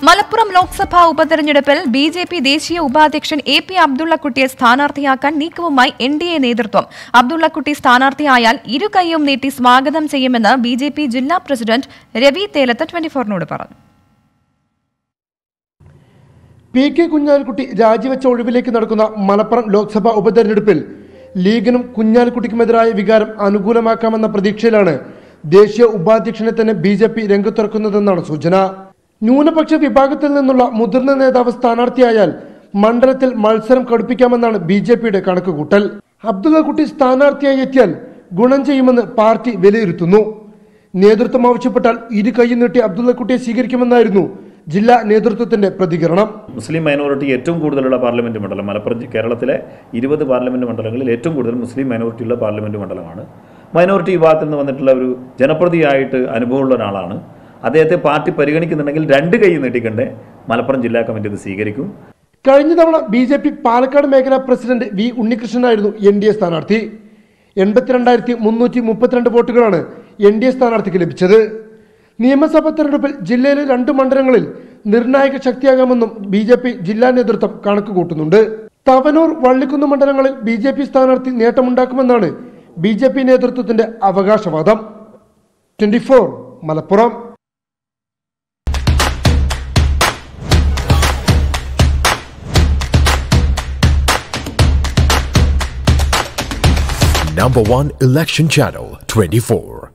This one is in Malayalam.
മലപ്പുറം ലോക്സഭാ ഉപതെരഞ്ഞെടുപ്പിൽ ബി ജെ പി ദേശീയ ഉപാധ്യക്ഷൻ എ പി അബ്ദുള്ളക്കുട്ടിയെ സ്ഥാനാർത്ഥിയാക്കാൻ നീക്കവുമായി എൻ ഡി എ നേതൃത്വം അബ്ദുള്ളക്കുട്ടി സ്ഥാനാർത്ഥിയായാൽ ഇരു കൈയും നീട്ടി സ്വാഗതം ചെയ്യുമെന്ന് ബി ജെ പി ജില്ലാ പ്രസിഡന്റ് രവി തേലത്ത് ട്വന്റി ഫോറിനോട് പറഞ്ഞു പി കെ കുഞ്ഞാലിക്കുട്ടി രാജിവെച്ച ഒഴിവിലേക്ക് നടക്കുന്ന മലപ്പുറം ലോക്സഭാ ഉപതെരഞ്ഞെടുപ്പിൽ ലീഗിനും കുഞ്ഞാലിക്കുട്ടിക്കുമെതിരായ വികാരം അനുകൂലമാക്കാമെന്ന പ്രതീക്ഷയിലാണ് ദേശീയ ഉപാധ്യക്ഷനെ തന്നെ ബി ജെ പി രംഗത്തിറക്കുന്നതെന്നാണ് സൂചന ന്യൂനപക്ഷ വിഭാഗത്തിൽ നിന്നുള്ള മുതിർന്ന നേതാവ് സ്ഥാനാർത്ഥിയായാൽ മണ്ഡലത്തിൽ മത്സരം കടുപ്പിക്കാമെന്നാണ് ബി ജെ പിയുടെ കണക്കുകൂട്ടൽ അബ്ദുള്ളക്കുട്ടി സ്ഥാനാർത്ഥിയായി എത്തിയാൽ ഗുണം ചെയ്യുമെന്ന് പാർട്ടി വിലയിരുത്തുന്നു നേതൃത്വം ആവശ്യപ്പെട്ടാൽ ഇരു കൈ നീട്ടി അബ്ദുള്ളക്കുട്ടിയെ സ്വീകരിക്കുമെന്നായിരുന്നു ജില്ലാ നേതൃത്വത്തിന്റെ പ്രതികരണം മുസ്ലിം മൈനോറിറ്റി ഏറ്റവും കൂടുതലുള്ള പാർലമെന്റ് മണ്ഡലം മലപ്പുറം ജി- കേരളത്തിലെ ഇരുപത് പാർലമെന്റ് മണ്ഡലങ്ങളിൽ ഏറ്റവും കൂടുതൽ മുസ്ലിം മൈനോറിറ്റിയുള്ള പാർലമെന്റ് മണ്ഡലമാണ് മൈനോറിറ്റി വിഭാഗത്തിൽ നിന്ന് വന്നിട്ടുള്ള ഒരു ജനപ്രതിയായിട്ട് അനുഭവമുള്ള ഒരാളാണ് അദ്ദേഹത്തെ പാർട്ടി പരിഗണിക്കുന്നുണ്ടെങ്കിൽ രണ്ട് കൈ നീട്ടിക്കണ്ടേ മലപ്പുറം ജില്ലാ കമ്മിറ്റി ഇത് സ്വീകരിക്കും കഴിഞ്ഞ തവണ ബി ജെ പി പാലക്കാട് മേഖലാ പ്രസിഡന്റ് വി ഉണ്ണികൃഷ്ണനായിരുന്നു എൻ ഡി എ സ്ഥാനാർത്ഥി എൺപത്തിരണ്ടായിരത്തി മുന്നൂറ്റി മുപ്പത്തിരണ്ട് വോട്ടുകളാണ് എൻ ഡി എ സ്ഥാനാർത്ഥിക്ക് ലഭിച്ചത് നിയമസഭാ തെരഞ്ഞെടുപ്പിൽ ജില്ലയിലെ രണ്ട് മണ്ഡലങ്ങളിൽ നിർണായക ശക്തിയാകാമെന്നും ബി ജെ പി ജില്ലാ നേതൃത്വം കണക്ക് കൂട്ടുന്നുണ്ട് തവനൂർ വള്ളിക്കുന്ന് മണ്ഡലങ്ങളിൽ ബി ജെ പി സ്ഥാനാർത്ഥി നേട്ടമുണ്ടാക്കുമെന്നാണ് ബി ജെ പി നേതൃത്വത്തിന്റെ അവകാശവാദം twenty four Malappuram Number one election channel 24.